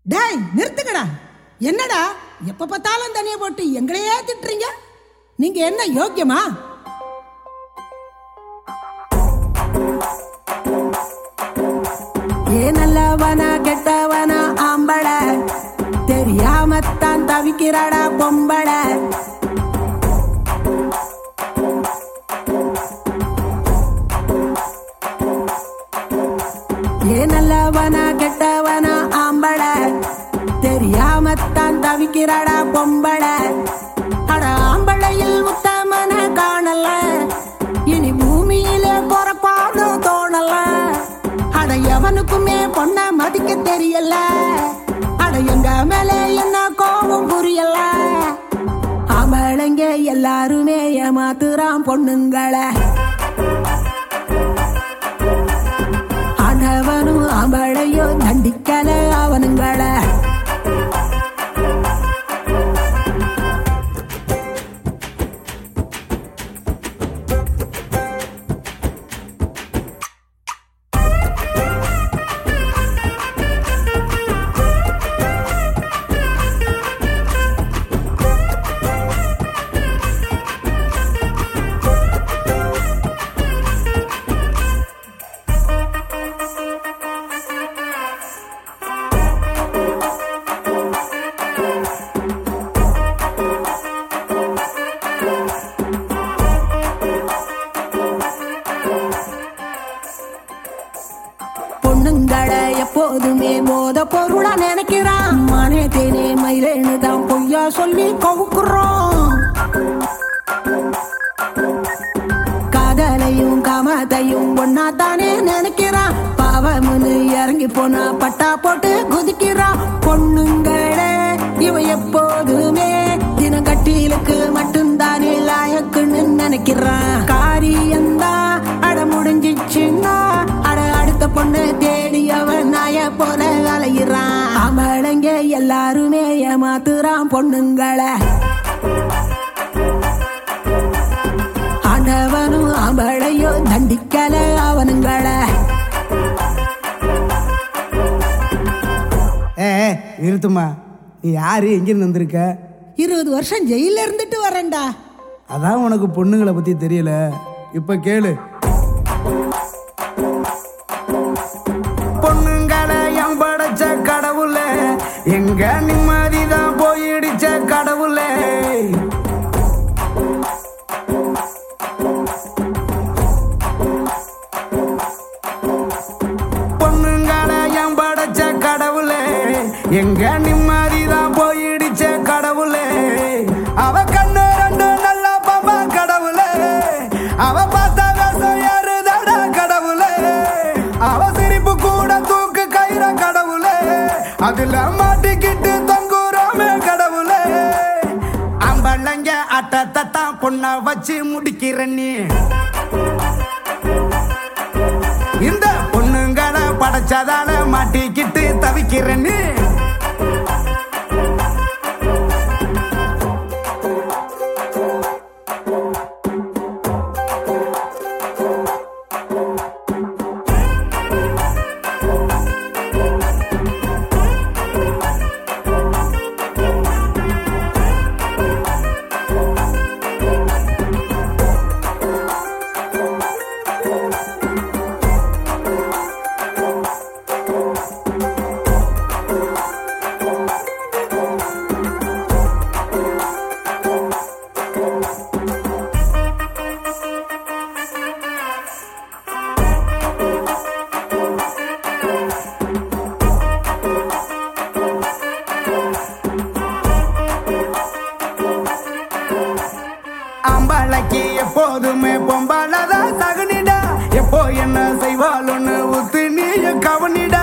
டேய் நிறுத்துங்கடா என்னடா எப்ப பார்த்தாலும் தனியா போட்டு எங்களையே திட்டுறீங்க நீங்க என்ன யோக்கியமா ஏ நல்லவனா கெட்டவனா ஆம்பள தெரியாமத்தான் தவிக்கிறாடா பொம்பள ஏ நல்லவனா கெட்டவனா ஆம்பள தெரியாமத்தான் தவிக்கிறாடா பொம்பள அட ஆம்பளையில் உத்தமன காணல இனி பூமியில பொறப்பாடு தோணல அட எவனுக்குமே பொண்ண மதிக்க தெரியல அட எங்க மேல என்ன கோபம் புரியல ஆம்பளைங்க எல்லாருமே ஏமாத்துறான் பொண்ணுங்களை ஆண்டவனும் ஆம்பளையோ தண்டிக்கல அவனுங்கள பொண்ணுங்களை எப்போதுமே மோத பொருளா நினைக்கிறான் மனே தேனே மயிலேன்னு தான் பொய்யா சொல்லி கவுக்குறோம் காதலையும் காமத்தையும் ஒன்னா தானே நினைக்கிறான் பாவம்னு இறங்கி போனா பட்டா போட்டு குதிக்கிறான் பொண்ணுங்களே இவ எப்போதுமே தின கட்டிலுக்கு மட்டும்தானே லாயக்குன்னு நினைக்கிறான் காரியந்தான் அட முடிஞ்சிச்சுன்னா அட அடுத்த பொண்ணு தேடி அவன் நாய போல அலையிறான் அவளைங்க எல்லாருமே ஏமாத்துறான் பொண்ணுங்களை ஆண்டவனும் அவளையோ தண்டிக்கல அவனுங்கள ஏ ஏ, நிறுத்துமா நீ யாரு எங்கிருந்து வந்திருக்க இருபது வருஷம் ஜெயில இருந்துட்டு வரேன்டா அதான் உனக்கு பொண்ணுங்களை பத்தி தெரியல இப்ப கேளு பொண்ணுங்களை என் படைச்ச கடவுளே எங்க நிம்மதிதான் போயிடுச்ச கடவுளே பொண்ணுங்களை என் படைச்ச கடவுளே எங்க நிம்மதிதான் போயிடுச்ச கடவுளே அவ கண்ணு ரெண்டு நல்ல பாப்பா கடவுளே அவ பார்த்த வேஷம் யாருதாடா கடவுளே அவ சிரிப்பு கூட தூக்கு கயிற கடவுளே அதுல மாட்டிக்கிட்டு தொங்குறோமே கடவுளே அம்பளங்க அட்டத்தான் பொண்ண வச்சு முடிக்கிற நீ இந்த பொண்ணுங்களை படைச்சதால மாட்டிக்கிட்டு தவிக்கிற நீ அம்பளைக்கு எப்போதுமே பொம்பளதான் சகுனிடா எப்போ என்ன செய்வாளுன்னு ஊத்து நீயும் கவனிடா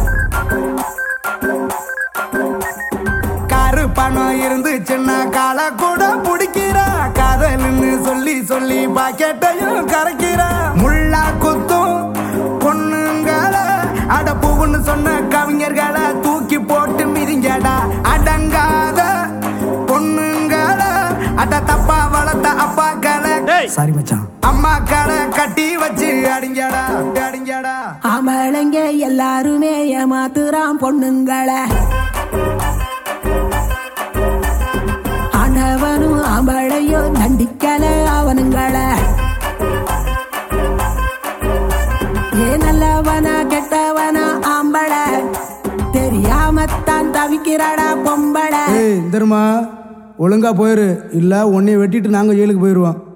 காரு பணம் இருந்துச்சுன்னா காலை கூட பிடிக்கிறா காதல்னு சொல்லி சொல்லி பாக்கெட்டையும் கரைக்கிறா முள்ளா குத்தும் பொண்ணுங்களை அடப்புன்னு சொன்ன கவிஞர்களை தூக்கி போட்டு மிதிங்கடா அடங்காத பொண்ணுங்களை அட தப்பா வளர்த்த அப்பாக்களை சாரி மச்சான் அம்மாக்களை கட்டி வச்சு அடிங்கடா அடிங்கடா ஆம்பளைங்க எல்லாருமே ஏமாத்துறான் பொண்ணுங்களை எவனும் ஆம்பளையோ தண்டிக்கல அவனுங்கள ஏ நல்லவனா கெட்டவனா ஆம்பள தெரியாமத்தான் தவிக்கிறாடா பொம்பளை ஏய் தருமா ஒழுங்கா போயிரு இல்ல உன்னைய வெட்டிட்டு நாங்க ஜெயிலுக்கு போயிடுவோம்